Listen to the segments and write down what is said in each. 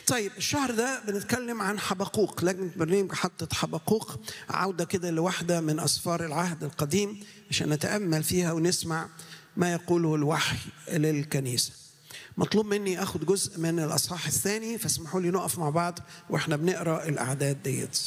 طيب الشهر ده بنتكلم عن حبقوق لجنة برنامج حطت حبقوق عودة كده لواحدة من أسفار العهد القديم عشان نتأمل فيها ونسمع ما يقوله الوحي للكنيسة مطلوب مني أخذ جزء من الأصحاح الثاني فاسمحوا لي نقف مع بعض وإحنا بنقرأ الأعداد ديت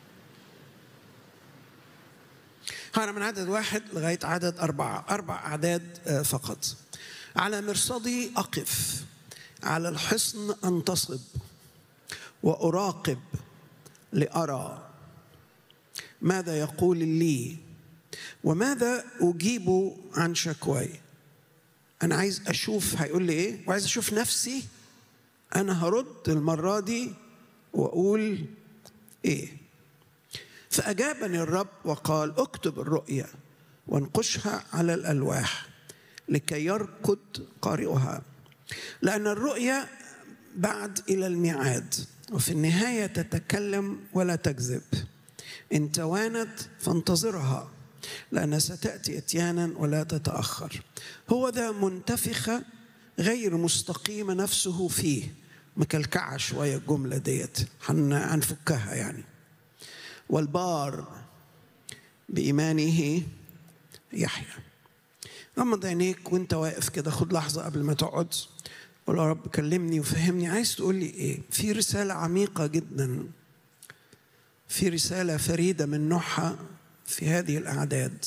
هنا من عدد واحد لغاية عدد أربعة أربع أعداد فقط على مرصدي أقف على الحصن أنتصب وأراقب لأرى ماذا يقول لي وماذا أجيب عن شكواي أنا عايز أشوف هيقول لي إيه وعايز أشوف نفسي أنا هرد المرة دي وأقول إيه فأجابني الرب وقال اكتب الرؤيا وانقشها على الألواح لكي يركض قارئها لأن الرؤيا بعد إلى الميعاد وفي النهاية تتكلم ولا تكذب إن توانت فانتظرها لأنها ستأتي إتيانا ولا تتأخر هو ذا منتفخة غير مستقيمة نفسه فيه مكلكعة شوية الجملة ديت هنفكها يعني والبار بإيمانه يحيى غمض عينيك وانت واقف كده خد لحظة قبل ما تقعد قول يا رب كلمني وفهمني عايز تقول لي ايه في رسالة عميقة جدا في رسالة فريدة من نوعها في هذه الأعداد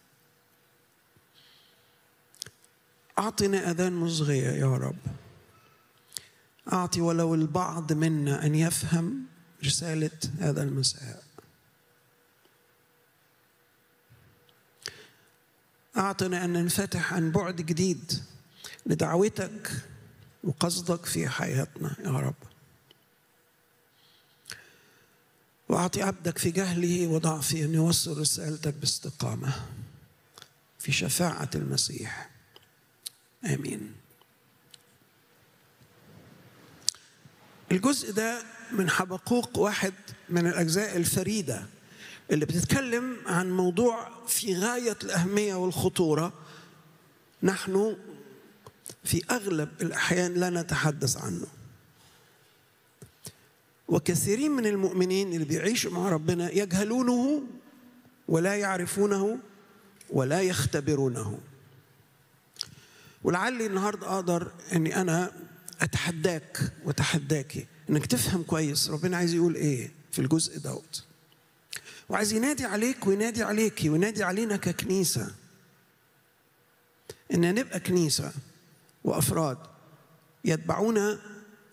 أعطنا أذان مصغية يا رب أعطي ولو البعض منا أن يفهم رسالة هذا المساء أعطنا أن ننفتح عن بعد جديد لدعوتك وقصدك في حياتنا يا رب وأعطي عبدك في جهله وضعفه أن يوصل رسالتك باستقامة في شفاعة المسيح آمين الجزء ده من حبقوق واحد من الأجزاء الفريدة اللي بتتكلم عن موضوع في غاية الأهمية والخطورة نحن في أغلب الأحيان لا نتحدث عنه وكثيرين من المؤمنين اللي بيعيشوا مع ربنا يجهلونه ولا يعرفونه ولا يختبرونه ولعلي النهارده اقدر اني انا اتحداك واتحداكي انك تفهم كويس ربنا عايز يقول ايه في الجزء دوت وعايز ينادي عليك وينادي عليكي وينادي علينا ككنيسه ان نبقى كنيسه وافراد يتبعون